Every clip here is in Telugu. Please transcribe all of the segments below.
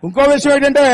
ఇంకో విషయం ఏంటంటే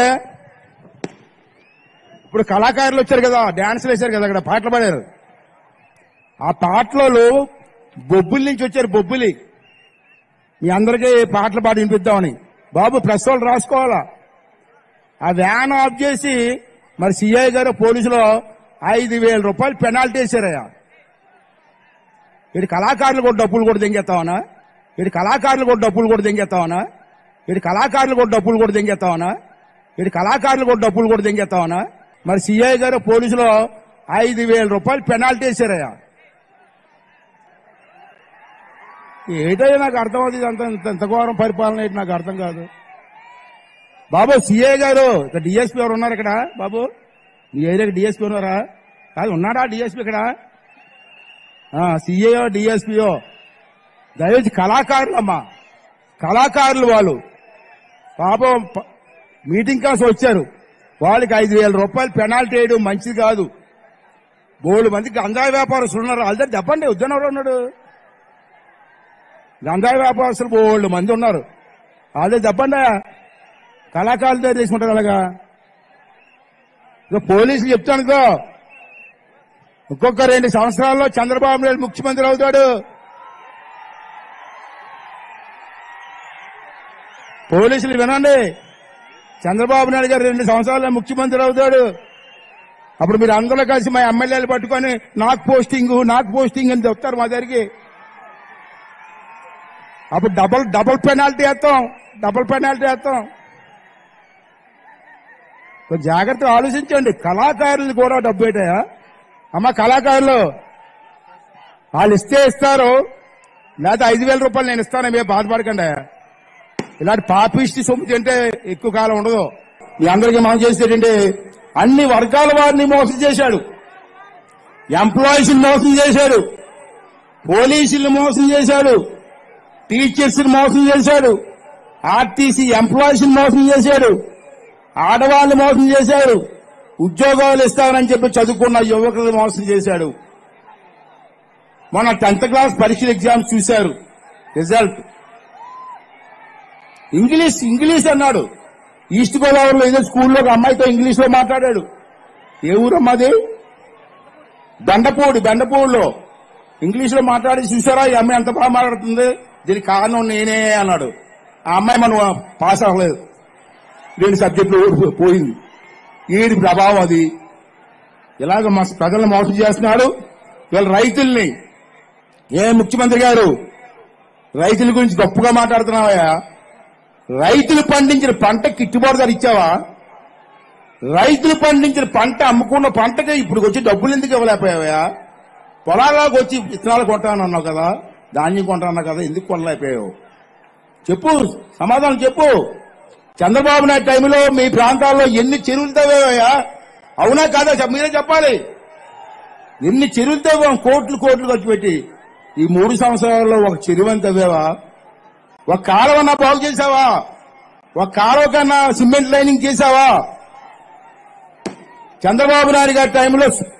ఇప్పుడు కళాకారులు వచ్చారు కదా డాన్సులు వేశారు కదా అక్కడ పాటలు పాడారు ఆ పాటలలో బొబ్బుల నుంచి వచ్చారు బొబ్బులి మీ అందరికీ పాటలు పాడి వినిపిద్దామని బాబు ప్రెస్ వాళ్ళు రాసుకోవాలా ఆ వ్యాన్ ఆఫ్ చేసి మరి సిఐ గారు పోలీసులు ఐదు వేల రూపాయలు పెనాల్టీ వేశారయ్యా ఇటు కళాకారులు కూడా డబ్బులు కూడా దెంగేస్తావనా ఇటు కళాకారులు కూడా డబ్బులు కూడా దెంగేస్తావనా ఇటు కళాకారులు కూడా డబ్బులు కూడా దెంగేస్తావనా ఇటు కళాకారులు కూడా డబ్బులు కూడా దెంగేస్తావనా మరి సిఐ గారు పోలీసులు ఐదు వేల రూపాయలు పెనాల్టీ వేశారయ్యా ఏటో నాకు అర్థం అవుతుంది అంత ఇంత- ఇంత ఘోరం పరిపాలన ఏంటి నాకు అర్థం కాదు బాబు సిఏ గారు ఇక్కడ డిఎస్పీ ఎవరు ఉన్నారు ఇక్కడ బాబు మీ ఏరియాకి డిఎస్పీ ఉన్నారా కాదు ఉన్నాడా డిఎస్పీ ఇక్కడ సిఏఓ డిఎస్పీఓ దయచేసి కళాకారులు అమ్మా కళాకారులు వాళ్ళు పాపం ప- మీటింగ్ కాసి వచ్చారు వాళ్ళకి ఐదు వేల రూపాయలు పెనాల్టీ వేయడం మంచిది కాదు బోళ్ళు మంది గంజాయి వ్యాపారస్తులు ఉన్నారు వాళ్ళ చెప్పండి ఉద్యమం ఎవరు ఉన్నాడు గంజాయి వ్యాపారస్తులు బోళ్ళు మంది ఉన్నారు వాళ్ళే చెప్పండి కళాకారులతో తీసుకుంటారు అలాగా ఇక పోలీసులు చెప్తాను ఇదిగో ఇంకొక రెండు సంవత్సరాల్లో చంద్రబాబు నాయుడు ముఖ్యమంత్రి అవుతాడు పోలీసులు వినండి చంద్రబాబు నాయుడు గారు రెండు సంవత్సరాల్లో ముఖ్యమంత్రి అవుతాడు అప్పుడు మీరు అందరూ కలిసి మా ఎమ్మెల్యేలు పట్టుకొని నాకు పోస్టింగ్ నాకు పోస్టింగ్ అని చెప్తారు మా దగ్గరికి అప్పుడు డబల్ డబల్ పెనాల్టీ వేస్తాం డబల్ పెనాల్టీ వేస్తాం కొంచెం జాగ్రత్తగా ఆలోచించండి కళాకారులు కూడా డబ్బు పెట్టాయా అమ్మ కళాకారులు వాళ్ళు ఇస్తే ఇస్తారు లేదా ఐదు వేల రూపాయలు నేను ఇస్తాను మీరు బాధపడకండి ఇలాంటి పాపిష్టి సొమ్ము తింటే ఎక్కువ కాలం ఉండదు మీ అందరికీ మనం చేసేటంటే అన్ని వర్గాల వారిని మోసం చేశాడు ఎంప్లాయీస్ మోసం చేశాడు పోలీసులు మోసం చేశాడు టీచర్స్ మోసం చేశాడు ఆర్టీసీ ఎంప్లాయీస్ మోసం చేశాడు ఆడవాళ్ళు మోసం చేశాడు ఉద్యోగాలు ఇస్తానని చెప్పి చదువుకున్న యువకులు మోసం చేశాడు మొన్న టెన్త్ క్లాస్ పరీక్షల ఎగ్జామ్స్ చూశారు రిజల్ట్ ఇంగ్లీష్ ఇంగ్లీష్ అన్నాడు ఈస్ట్ గోదావరిలో ఏదో స్కూల్లో ఒక అమ్మాయితో ఇంగ్లీష్ లో మాట్లాడాడు ఏ ఊరమ్మది బెండపూడి బెండపూడిలో ఇంగ్లీష్ లో మాట్లాడి చూసారా ఈ అమ్మాయి ఎంత బాగా మాట్లాడుతుంది దీనికి కారణం నేనే అన్నాడు ఆ అమ్మాయి మనం పాస్ అవ్వలేదు రెండు సబ్జెక్టులు పోయింది ఈడి ప్రభావం అది ఇలాగ మా ప్రజలను మోసం చేస్తున్నాడు వీళ్ళ రైతుల్ని ఏ ముఖ్యమంత్రి గారు రైతుల గురించి గొప్పగా మాట్లాడుతున్నావయ్యా రైతులు పండించిన పంట గిట్టుబాటు ధర ఇచ్చావా రైతులు పండించిన పంట అమ్ముకున్న పంటకి ఇప్పుడు వచ్చి డబ్బులు ఎందుకు ఇవ్వలేకపోయావా పొలాల్లోకి వచ్చి విత్తనాలు కొంటానన్నావు కదా ధాన్యం కొంటానన్నావు కదా ఎందుకు కొనలేకపోయావు చెప్పు సమాధానం చెప్పు చంద్రబాబు నాయుడు టైంలో మీ ప్రాంతాల్లో ఎన్ని చెరువులు తవ్వావయ్యా అవునా కాదా చెప్- మీరే చెప్పాలి ఎన్ని చెరువులు తవ్వాం కోట్లు కోట్లు ఖర్చు పెట్టి ఈ మూడు సంవత్సరాల్లో ఒక చెరువు అని తవ్వావా ఒక కాలువన్నా బాగు చేసావా ఒక కాలువ కన్నా సిమెంట్ లైనింగ్ చేసావా చంద్రబాబు నాయుడు గారి టైంలో